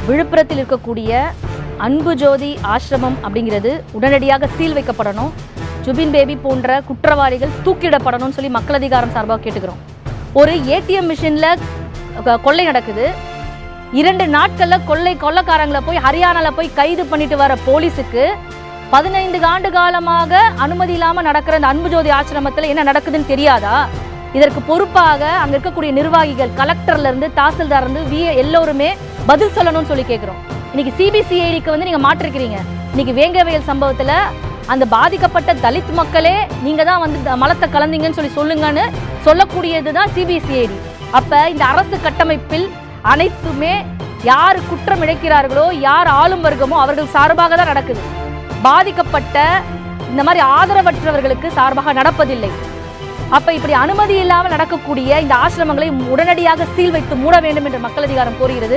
விழுப்புரத்தில் இருக்கக்கூடிய அன்பு ஜோதி ஆசிரமம் அப்படிங்கிறது உடனடியாக சீல் வைக்கப்படணும் ஜுபின் பேபி போன்ற குற்றவாளிகள் தூக்கிடப்படணும்னு சொல்லி மக்கள் அதிகாரம் சார்பாக கேட்டுக்கிறோம் ஒரு ஏடிஎம் மிஷினில் கொள்ளை நடக்குது இரண்டு நாட்கள்ல கொள்ளை கொள்ளக்காரங்களை போய் ஹரியானால போய் கைது பண்ணிட்டு வர போலீஸுக்கு பதினைந்து ஆண்டு காலமாக அனுமதி இல்லாம நடக்கிற இந்த அன்பு ஜோதி ஆசிரமத்துல என்ன நடக்குதுன்னு தெரியாதா இதற்கு பொறுப்பாக அங்க இருக்கக்கூடிய நிர்வாகிகள் கலெக்டர்ல இருந்து தாசில்தார் இருந்து வி எல்லோருமே பதில் சொல்லணும்னு சொல்லி கேட்கிறோம் இன்னைக்கு சிபிசிஐடிக்கு வந்து நீங்க மாற்றிருக்கிறீங்க இன்னைக்கு வேங்கவயல் சம்பவத்துல அந்த பாதிக்கப்பட்ட தலித் மக்களே நீங்க தான் வந்து த- மலத்தை கலந்தீங்கன்னு சொல்லி சொல்லுங்கன்னு சொல்லக்கூடியது தான் சிபிசிஐடி அப்ப இந்த அரசு கட்டமைப்பில் அனைத்துமே யார் குற்றம் இழைக்கிறார்களோ யார் ஆளும் வர்க்கமோ அவர்கள் சார்பாக தான் நடக்குது பாதிக்கப்பட்ட இந்த மாதிரி ஆதரவற்றவர்களுக்கு சார்பாக நடப்பதில்லை அப்ப இப்படி அனுமதி இல்லாமல் நடக்கக்கூடிய இந்த ஆசிரமங்களை உடனடியாக சீல் வைத்து மூட வேண்டும் என்று மக்கள் அதிகாரம் கோருகிறது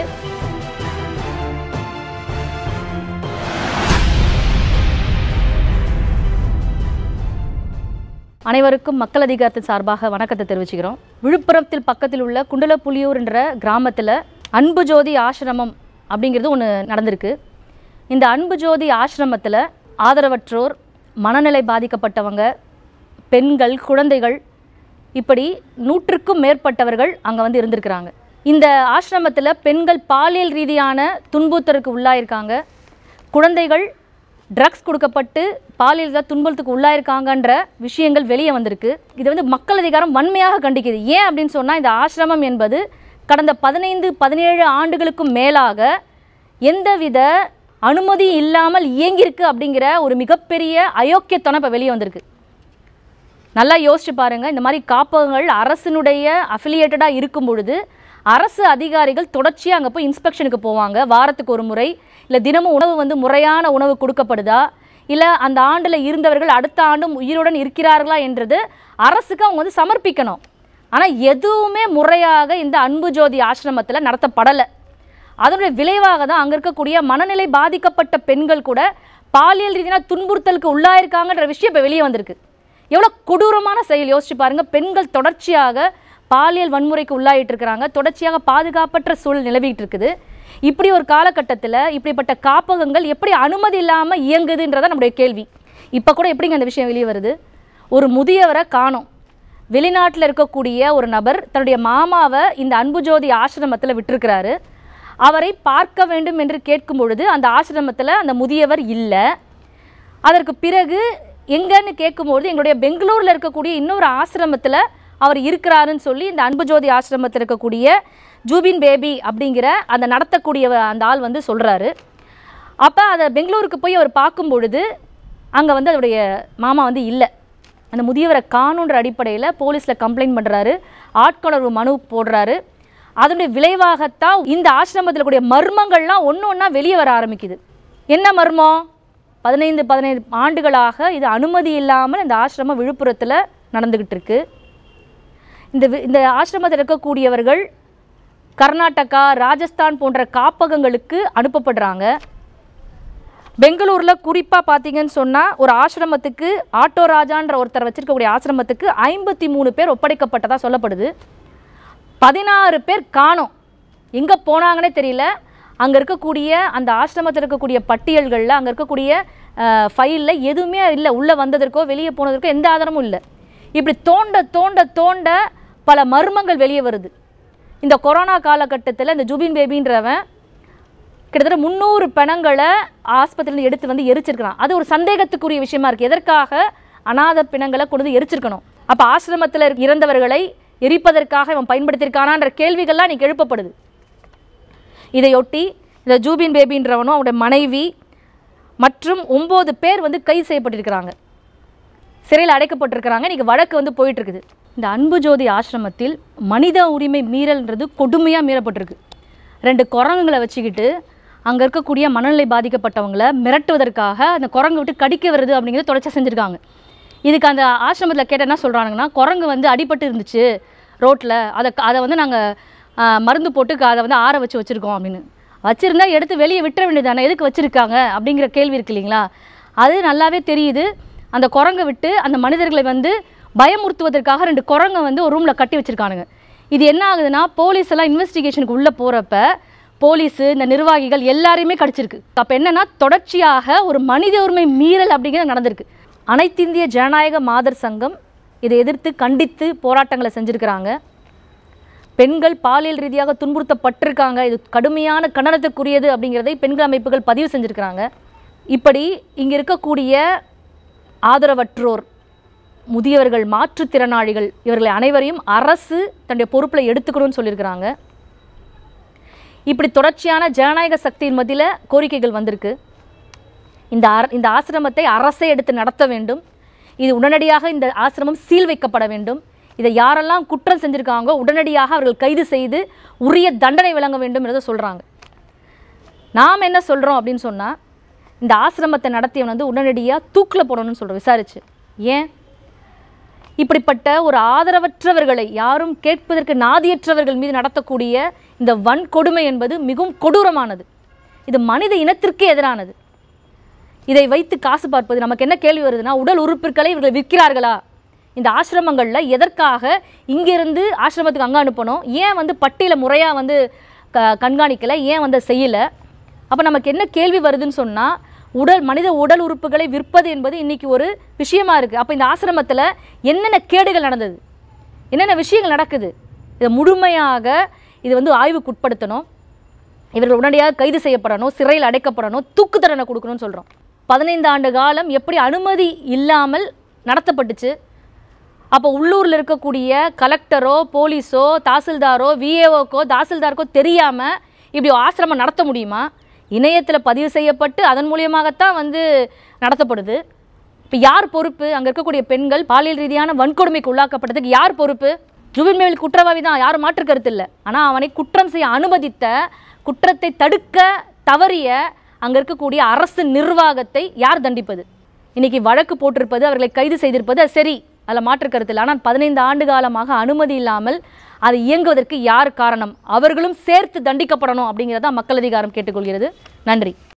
அனைவருக்கும் மக்கள் அதிகாரத்தின் சார்பாக வணக்கத்தை தெரிவிச்சுக்கிறோம் விழுப்புரத்தில் பக்கத்தில் உள்ள குண்டலப்புலியூர் என்ற கிராமத்தில் அன்பு ஜோதி ஆசிரமம் அப்படிங்கிறது ஒன்று நடந்திருக்கு இந்த அன்பு ஜோதி ஆசிரமத்தில் ஆதரவற்றோர் மனநிலை பாதிக்கப்பட்டவங்க பெண்கள் குழந்தைகள் இப்படி நூற்றுக்கும் மேற்பட்டவர்கள் அங்கே வந்து இருந்திருக்கிறாங்க இந்த ஆசிரமத்தில் பெண்கள் பாலியல் ரீதியான துன்புறுத்தலுக்கு உள்ளாயிருக்காங்க குழந்தைகள் ட்ரக்ஸ் கொடுக்கப்பட்டு பாலியல் தான் துன்பத்துக்கு உள்ளாயிருக்காங்கன்ற விஷயங்கள் வெளியே வந்திருக்கு இது வந்து மக்கள் அதிகாரம் வன்மையாக கண்டிக்குது ஏன் அப்படின்னு சொன்னால் இந்த ஆசிரமம் என்பது கடந்த பதினைந்து பதினேழு ஆண்டுகளுக்கும் மேலாக எந்தவித அனுமதி இல்லாமல் இயங்கியிருக்கு அப்படிங்கிற ஒரு மிகப்பெரிய அயோக்கியத்தனம் இப்போ வெளியே வந்திருக்கு நல்லா யோசிச்சு பாருங்க இந்த மாதிரி காப்பகங்கள் அரசினுடைய அஃபிலியேட்டடாக இருக்கும் பொழுது அரசு அதிகாரிகள் தொடர்ச்சியாக அங்கே போய் இன்ஸ்பெக்ஷனுக்கு போவாங்க வாரத்துக்கு ஒரு முறை இல்லை தினமும் உணவு வந்து முறையான உணவு கொடுக்கப்படுதா இல்லை அந்த ஆண்டில் இருந்தவர்கள் அடுத்த ஆண்டும் உயிருடன் இருக்கிறார்களா என்றது அரசுக்கு அவங்க வந்து சமர்ப்பிக்கணும் ஆனால் எதுவுமே முறையாக இந்த அன்பு ஜோதி ஆசிரமத்தில் நடத்தப்படலை அதனுடைய விளைவாக தான் அங்கே இருக்கக்கூடிய மனநிலை பாதிக்கப்பட்ட பெண்கள் கூட பாலியல் ரீதியான துன்புறுத்தலுக்கு உள்ளாயிருக்காங்கன்ற விஷயம் இப்போ வெளியே வந்திருக்கு எவ்வளோ கொடூரமான செயல் யோசிச்சு பாருங்க பெண்கள் தொடர்ச்சியாக பாலியல் வன்முறைக்கு உள்ளாயிட்டு இருக்கிறாங்க தொடர்ச்சியாக பாதுகாப்பற்ற சூழல் நிலவிட்டு இருக்குது இப்படி ஒரு காலகட்டத்தில் இப்படிப்பட்ட காப்பகங்கள் எப்படி அனுமதி இல்லாமல் இயங்குதுன்றதான் நம்முடைய கேள்வி இப்போ கூட எப்படிங்க அந்த விஷயம் வெளியே வருது ஒரு முதியவரை காணோம் வெளிநாட்டில் இருக்கக்கூடிய ஒரு நபர் தன்னுடைய மாமாவை இந்த அன்பு ஜோதி ஆசிரமத்தில் விட்டிருக்கிறாரு அவரை பார்க்க வேண்டும் என்று கேட்கும் பொழுது அந்த ஆசிரமத்தில் அந்த முதியவர் இல்லை அதற்கு பிறகு எங்கன்னு கேட்கும்போது எங்களுடைய பெங்களூரில் இருக்கக்கூடிய இன்னொரு ஆசிரமத்தில் அவர் இருக்கிறாருன்னு சொல்லி இந்த அன்பு ஜோதி ஆசிரமத்தில் இருக்கக்கூடிய ஜூபின் பேபி அப்படிங்கிற அந்த நடத்தக்கூடிய அந்த ஆள் வந்து சொல்கிறாரு அப்போ அதை பெங்களூருக்கு போய் அவர் பார்க்கும் பொழுது அங்கே வந்து அவருடைய மாமா வந்து இல்லை அந்த முதியவரை காணுன்ற அடிப்படையில் போலீஸில் கம்ப்ளைண்ட் பண்ணுறாரு ஆட்கொணர்வு மனு போடுறாரு அதனுடைய விளைவாகத்தான் இந்த ஆசிரமத்தில் கூடிய மர்மங்கள்லாம் ஒன்று ஒன்றா வெளியே வர ஆரம்பிக்குது என்ன மர்மம் பதினைந்து பதினைந்து ஆண்டுகளாக இது அனுமதி இல்லாமல் இந்த ஆசிரமம் விழுப்புரத்தில் நடந்துக்கிட்டு இருக்கு இந்த வி- இந்த ஆசிரமத்தில் இருக்கக்கூடியவர்கள் கர்நாடகா ராஜஸ்தான் போன்ற காப்பகங்களுக்கு அனுப்பப்படுறாங்க பெங்களூரில் குறிப்பாக பார்த்தீங்கன்னு சொன்னால் ஒரு ஆசிரமத்துக்கு ஆட்டோ ராஜான்ற ஒருத்தர் வச்சிருக்கக்கூடிய ஆசிரமத்துக்கு ஐம்பத்தி மூணு பேர் ஒப்படைக்கப்பட்டதாக சொல்லப்படுது பதினாறு பேர் காணோம் எங்கே போனாங்கன்னே தெரியல அங்கே இருக்கக்கூடிய அந்த ஆசிரமத்தில் இருக்கக்கூடிய பட்டியல்களில் அங்கே இருக்கக்கூடிய ஃபைலில் எதுவுமே இல்லை உள்ளே வந்ததற்கோ வெளியே போனதற்கோ எந்த ஆதாரமும் இல்லை இப்படி தோண்ட தோண்ட தோண்ட பல மர்மங்கள் வெளியே வருது இந்த கொரோனா காலகட்டத்தில் இந்த ஜுபின் பேபின்றவன் கிட்டத்தட்ட முந்நூறு பிணங்களை ஆஸ்பத்திரியில எடுத்து வந்து எரிச்சிருக்கிறான் அது ஒரு சந்தேகத்துக்குரிய விஷயமா இருக்குது எதற்காக அநாத பிணங்களை கொண்டு வந்து எரிச்சிருக்கணும் அப்போ ஆசிரமத்தில் இறந்தவர்களை எரிப்பதற்காக இவன் பயன்படுத்தியிருக்கானான்ற கேள்விகள்லாம் இன்னைக்கு எழுப்பப்படுது இதையொட்டி இந்த ஜூபின் பேபின்றவனும் அவனுடைய மனைவி மற்றும் ஒம்பது பேர் வந்து கைது செய்யப்பட்டிருக்கிறாங்க சிறையில் அடைக்கப்பட்டிருக்கிறாங்க இன்னைக்கு வழக்கு வந்து போயிட்டு இருக்குது இந்த அன்பு ஜோதி ஆசிரமத்தில் மனித உரிமை மீறல்ன்றது கொடுமையாக மீறப்பட்டிருக்கு ரெண்டு குரங்குங்களை வச்சுக்கிட்டு அங்கே இருக்கக்கூடிய மனநிலை பாதிக்கப்பட்டவங்களை மிரட்டுவதற்காக அந்த குரங்கு விட்டு கடிக்க வருது அப்படிங்கிறத தொடர்ச்சியாக செஞ்சுருக்காங்க இதுக்கு அந்த ஆசிரமத்தில் கேட்ட என்ன சொல்கிறாங்கன்னா குரங்கு வந்து அடிபட்டு இருந்துச்சு ரோட்டில் அதை அதை வந்து நாங்கள் மருந்து போட்டு க- அதை வந்து ஆற வச்சு வச்சுருக்கோம் அப்படின்னு வச்சுருந்தா எடுத்து வெளியே விட்டுற வேண்டியதானே எதுக்கு வச்சுருக்காங்க அப்படிங்கிற கேள்வி இருக்கு இல்லைங்களா அது நல்லாவே தெரியுது அந்த குரங்கை விட்டு அந்த மனிதர்களை வந்து பயமுறுத்துவதற்காக ரெண்டு குரங்கை வந்து ஒரு ரூமில் கட்டி வச்சுருக்கானுங்க இது என்ன ஆகுதுன்னா போலீஸ் எல்லாம் இன்வெஸ்டிகேஷனுக்கு உள்ளே போகிறப்ப போலீஸு இந்த நிர்வாகிகள் எல்லாரையுமே கடிச்சிருக்கு அப்போ என்னன்னா தொடர்ச்சியாக ஒரு மனித உரிமை மீறல் அப்படிங்கிறது நடந்திருக்கு அனைத்திந்திய ஜனநாயக மாதர் சங்கம் இதை எதிர்த்து கண்டித்து போராட்டங்களை செஞ்சுருக்கிறாங்க பெண்கள் பாலியல் ரீதியாக துன்புறுத்தப்பட்டிருக்காங்க இது கடுமையான கண்டனத்துக்குரியது அப்படிங்கிறதை பெண்கள் அமைப்புகள் பதிவு செஞ்சுருக்கிறாங்க இப்படி இங்கே இருக்கக்கூடிய ஆதரவற்றோர் முதியவர்கள் மாற்றுத்திறனாளிகள் இவர்களை அனைவரையும் அரசு தன்னுடைய பொறுப்பில் எடுத்துக்கணும்னு சொல்லியிருக்கிறாங்க இப்படி தொடர்ச்சியான ஜனநாயக சக்தியின் மத்தியில் கோரிக்கைகள் வந்திருக்கு இந்த அர இந்த ஆசிரமத்தை அரசே எடுத்து நடத்த வேண்டும் இது உடனடியாக இந்த ஆசிரமம் சீல் வைக்கப்பட வேண்டும் இதை யாரெல்லாம் குற்றம் செஞ்சுருக்காங்களோ உடனடியாக அவர்கள் கைது செய்து உரிய தண்டனை வழங்க வேண்டும் என்றதை சொல்கிறாங்க நாம் என்ன சொல்கிறோம் அப்படின்னு சொன்னால் இந்த ஆசிரமத்தை நடத்தியவன் வந்து உடனடியாக தூக்கில் போடணும்னு சொல்கிறோம் விசாரிச்சு ஏன் இப்படிப்பட்ட ஒரு ஆதரவற்றவர்களை யாரும் கேட்பதற்கு நாதியற்றவர்கள் மீது நடத்தக்கூடிய இந்த வன்கொடுமை என்பது மிகவும் கொடூரமானது இது மனித இனத்திற்கே எதிரானது இதை வைத்து காசு பார்ப்பது நமக்கு என்ன கேள்வி வருதுன்னா உடல் உறுப்புகளை இவர்கள் விற்கிறார்களா இந்த ஆசிரமங்களில் எதற்காக இங்கிருந்து ஆசிரமத்துக்கு அங்கே அனுப்பணும் ஏன் வந்து பட்டியலை முறையாக வந்து க கண்காணிக்கலை ஏன் வந்து செய்யலை அப்போ நமக்கு என்ன கேள்வி வருதுன்னு சொன்னால் உடல் மனித உடல் உறுப்புகளை விற்பது என்பது இன்றைக்கி ஒரு விஷயமா இருக்குது அப்போ இந்த ஆசிரமத்தில் என்னென்ன கேடுகள் நடந்தது என்னென்ன விஷயங்கள் நடக்குது இதை முழுமையாக இது வந்து ஆய்வுக்கு உட்படுத்தணும் இவர்கள் உடனடியாக கைது செய்யப்படணும் சிறையில் அடைக்கப்படணும் தூக்கு தண்டனை கொடுக்கணும்னு சொல்கிறோம் பதினைந்து ஆண்டு காலம் எப்படி அனுமதி இல்லாமல் நடத்தப்பட்டுச்சு அப்போ உள்ளூரில் இருக்கக்கூடிய கலெக்டரோ போலீஸோ தாசில்தாரோ விஏஓக்கோ தாசில்தாருக்கோ தெரியாமல் இப்படி ஆசிரமம் நடத்த முடியுமா இணையத்தில் பதிவு செய்யப்பட்டு அதன் மூலியமாகத்தான் வந்து நடத்தப்படுது இப்போ யார் பொறுப்பு அங்கே இருக்கக்கூடிய பெண்கள் பாலியல் ரீதியான வன்கொடுமைக்கு உள்ளாக்கப்பட்டதுக்கு யார் பொறுப்பு ஜுபின் மேல் குற்றவாளி தான் யாரும் மாற்று கருத்து இல்லை ஆனால் அவனை குற்றம் செய்ய அனுமதித்த குற்றத்தை தடுக்க தவறிய அங்கே இருக்கக்கூடிய அரசு நிர்வாகத்தை யார் தண்டிப்பது இன்னைக்கு வழக்கு போட்டிருப்பது அவர்களை கைது செய்திருப்பது அது சரி அதில் மாற்று கருத்து இல்லை ஆனால் பதினைந்து ஆண்டு காலமாக அனுமதி இல்லாமல் அது இயங்குவதற்கு யார் காரணம் அவர்களும் சேர்த்து தண்டிக்கப்படணும் அப்படிங்கிறதா மக்கள் அதிகாரம் கேட்டுக்கொள்கிறது நன்றி